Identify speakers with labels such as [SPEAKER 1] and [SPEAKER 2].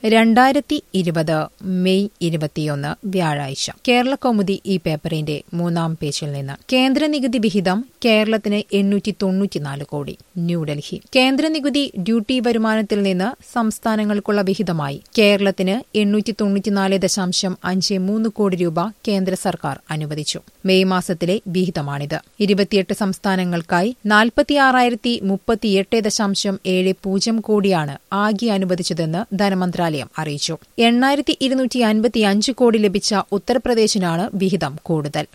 [SPEAKER 1] രണ്ടായിരത്തി ഇരുപത് മെയ് ഇരുപത്തിയൊന്ന് വ്യാഴാഴ്ച കേരള കൗമുദി ഈ പേപ്പറിന്റെ മൂന്നാം പേജിൽ നിന്ന് കേന്ദ്ര നികുതി വിഹിതം കേരളത്തിന് എണ്ണൂറ്റി തൊണ്ണൂറ്റിനാല് കോടി ന്യൂഡൽഹി കേന്ദ്ര നികുതി ഡ്യൂട്ടി വരുമാനത്തിൽ നിന്ന് സംസ്ഥാനങ്ങൾക്കുള്ള വിഹിതമായി കേരളത്തിന് എണ്ണൂറ്റി തൊണ്ണൂറ്റിനാല് ദശാംശം അഞ്ച് മൂന്ന് കോടി രൂപ കേന്ദ്ര സർക്കാർ അനുവദിച്ചു മെയ് മാസത്തിലെ വിഹിതമാണിത് ഇരുപത്തിയെട്ട് സംസ്ഥാനങ്ങൾക്കായി നാൽപ്പത്തിയാറായിരത്തി മുപ്പത്തിയെട്ട് ദശാംശം ഏഴ് പൂജ്യം കോടിയാണ് ആകെ അനുവദിച്ചതെന്ന് ധനമന്ത്രാലയം അറിയിച്ചു എണ്ണായിരത്തി ഇരുന്നൂറ്റി അൻപത്തിയഞ്ച് കോടി ലഭിച്ച ഉത്തർപ്രദേശിനാണ് വിഹിതം കൂടുതൽ